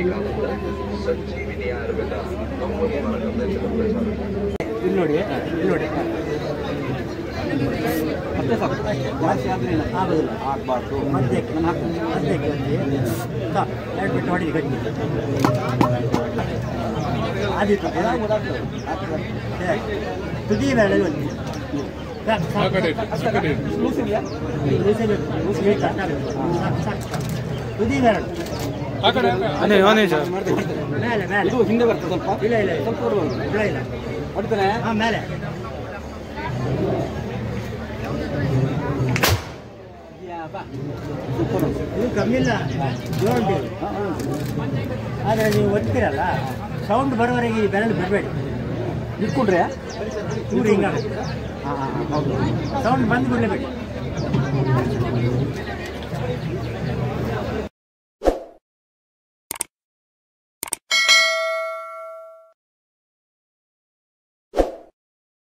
ಸಂಜೀವಿನಿ Ayurveda company ಮಾರ್ಗದರ್ಶನ ಪ್ರಚಾರ ಇಲ್ಲಿ ನೋಡಿ ಇಲ್ಲಿ ನೋಡಿ ಮತ್ತೆ ಸಾಕು ಜಾಸ್ತಿ ಆದರೆ ಆಗೋದಿಲ್ಲ ಆಗಬಾರ್ದು ಮಧ್ಯಕ್ಕೆ ನಾನು ಹಾಕ್ತೀನಿ ಮಧ್ಯಕ್ಕೆ ಒಂದು ಸಾಕು ಎರಡು ಬಿಟ್ಟು ಹೊಡಿಲಿ ಗಟ್ಟಿ ಆದಿತ್ತು ಅದೇ. ತುದಿ ಬೇಡ ಒಂದು ಸಾಕು, ಸಾಕು. ಲೂಸ್ ಇದೆಯಾ? ಲೂಸ್ ಇದೆ. ಲೂಸ್ ಬೇಕಾ? ಸಾಕು, ಸಾಕು, ಸಾಕು. ತುದಿ ಬೇಡ ಅದೇ ಅವನೇ ಸರ್ ಮೇಲೆ ಮೇಲೆ ಇದು ಹಿಂದೆ ಬರ್ತದೆ ಸ್ವಲ್ಪ ಇಲ್ಲ ಇಲ್ಲ ಸ್ವಲ್ಪ ಕೊಡ್ಬೋದು ಇಲ್ಲ ಇಲ್ಲ ಹೊಡಿತಾನೆ ಹಾಂ ಮೇಲೆ ಸೂಪರ್ ಇದು ಕಮ್ಮಿ ಇಲ್ಲ ಜೋರ್ ಉಂಟು ಆದರೆ ನೀವು ಒತ್ತೀರಲ್ಲ ಸೌಂಡ್ ಬರೋವರೆಗೆ ಈ ಬೆರಳು ಬಿಡಬೇಡಿ ಇಟ್ಕೊಂಡ್ರೆ ಚೂರು ಹಿಂಗಾಗುತ್ತೆ ಹಾಂ ಹಾಂ ಹೌದು ಸೌಂಡ್ ಬಂದು ಬಿಡಲೇಬೇಡಿ